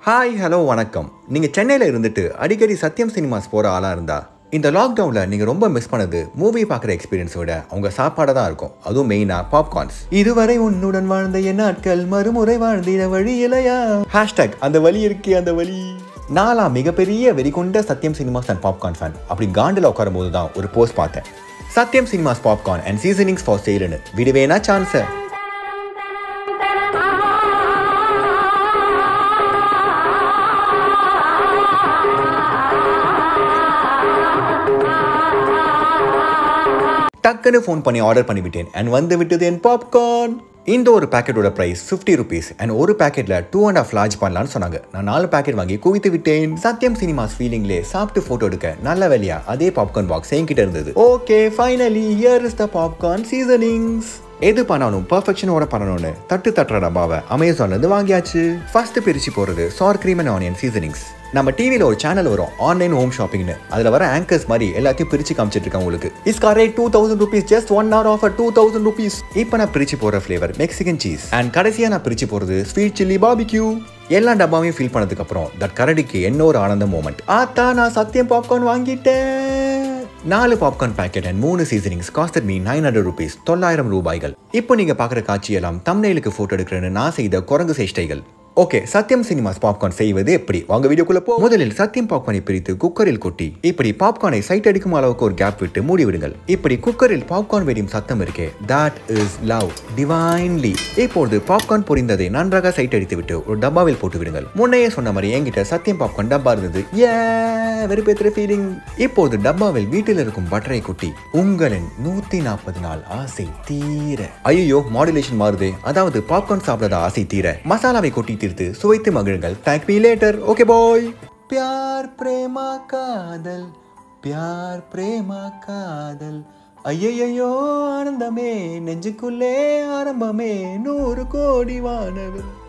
hi hello வணக்கம் நீங்கள் சென்னையில் இருந்துட்டு அடிக்கடி சத்யம் சினிமாஸ் போகிற ஆளாக இருந்தா இந்த லாக்டவுனில் நீங்கள் ரொம்ப மிஸ் பண்ணது மூவி பார்க்குற எக்ஸ்பீரியன்ஸ் விட அவங்க சாப்பாடாக தான் இருக்கும் அதுவும் மெயினாக பாப்கார்ன்ஸ் இதுவரை உன்னுடன் வாழ்ந்த என் நாட்கள் மறுமுறை வாழ்ந்திட வழி இல்லையா ஹேஷ்டாக் அந்த வழி இருக்கே அந்த வழி நானா மிகப்பெரிய வெறிகொண்ட Sathyam cinemas and popcorn fan அப்படி காண்டில் உட்காரும் போது தான் ஒரு போஸ்ட் பார்த்தேன் Sathyam cinemas popcorn and seasonings for சேல்னு விடுவேனா சான்ஸை டக்குன்னு ஃபோன் பண்ணி ஆர்டர் பண்ணிவிட்டேன் அண்ட் வந்து விட்டது என் பாப்கார்ன் இந்த ஒரு பேக்கெட்டோட ப்ரைஸ் ஃபிஃப்டி ருபீஸ் அண்ட் ஒரு பேக்கெட்ல டூ அண்ட் ஆஃப் லார்ஜ் பண்ணலான்னு சொன்னாங்க நான் நாலு பேக்கெட் வாங்கி குவித்து விட்டேன் சத்யம் சினிமாஸ் ஃபீலிங்லே சாப்பிட்டு போட்டோ எடுக்க நல்ல வேலையா அதே பாப்கார்ன் பாக்ஸ் என்கிட்ட இருந்தது okay finally year is the popcorn seasonings எது பண்ணாலும் பர்ஃபெக்ஷனோட பண்ணணும்னு தட்டு தட்டுற டப்பாவை அமேசான்ல இருந்து வாங்கியாச்சு ஃபர்ஸ்ட் பிரிச்சு போறது sour cream and onion seasonings நம்ம டிவியில் ஒரு சேனல் வரும் ஆன்லைன் ஹோம் ஷாப்பிங்னு அதில் வர ஆங்கர்ஸ் மாதிரி எல்லாத்தையும் பிரிச்சு காமிச்சிட்டு இருக்கேன் உங்களுக்கு இஸ்கா rate two thousand rupees just one hour offer two thousand rupees இப்போ நான் பிரிச்சு போகிற ஃப்ளேவர் மெக்சிகன் சீஸ் அண்ட் கடைசியாக நான் பிரிச்சு போகிறது ஸ்வீட் சில்லி பாபிக்யூ எல்லா டப்பாவையும் ஃபில் பண்ணதுக்கு அப்புறம் தட் கரடிக்கு என்ன ஒரு ஆனந்த மூமெண்ட் ஆத்தா நான் சத்தியம் பாப்கார்ன் வாங்கிட்டேன் நாலு பாப்கார்ன் பேக்கெட் அண்ட் மூணு seasonings costed me nine hundred rupees தொள்ளாயிரம் ரூபாய்கள் இப்போ நீங்க பார்க்குற காட்சியெல்லாம் தம்னைலுக்கு போட்டோ எடுக்கிறேன்னு நான் செய்த குரங்கு சேஷ்டைகள் ஓகே சத்யம் சினிமாஸ் பாப்கார்ன் செய்வது எப்படி வாங்க வீடியோக்குள்ள போ முதலில் சத்யம் பாப்கார்னை பிரித்து குக்கரில் கொட்டி இப்படி பாப்கார்னை சைட் அடிக்கும் அளவுக்கு ஒரு கேப் விட்டு மூடி விடுங்கள் இப்படி குக்கரில் பாப்கார்ன் வெடியும் சத்தம் இருக்கே தட் இஸ் லவ் டிவைன்லி இப்பொழுது பாப்கார்ன் பொரிந்ததை நன்றாக சைட் அடித்து விட்டு ஒரு டப்பாவில் போட்டு விடுங்கள் முன்னையே சொன்ன மாதிரி என்கிட்ட சத்யம் பாப்கார்ன் டப்பா இருந்தது ஏ வெறுப்பேற்ற ஃபீலிங் இப்போது டப்பாவில் வீட்டில் இருக்கும் பட்டரை கொட்டி உங்களின் நூத்தி நாற்பது நாள் ஆசை தீர ஐயோ மாடுலேஷன் மாறுது அதாவது பாப்கார்ன் சாப்பிடாத ஆசை தீர மசாலாவை கொட்டி தீர்த்து சுவைத்து மகிழுங்கள் thank me later okay bye பியார் பிரேமா காதல் பியார் பிரேமா காதல் ஐயையோ ஆனந்தமே நெஞ்சுக்குள்ளே ஆரம்பமே நூறு கோடி வானவில்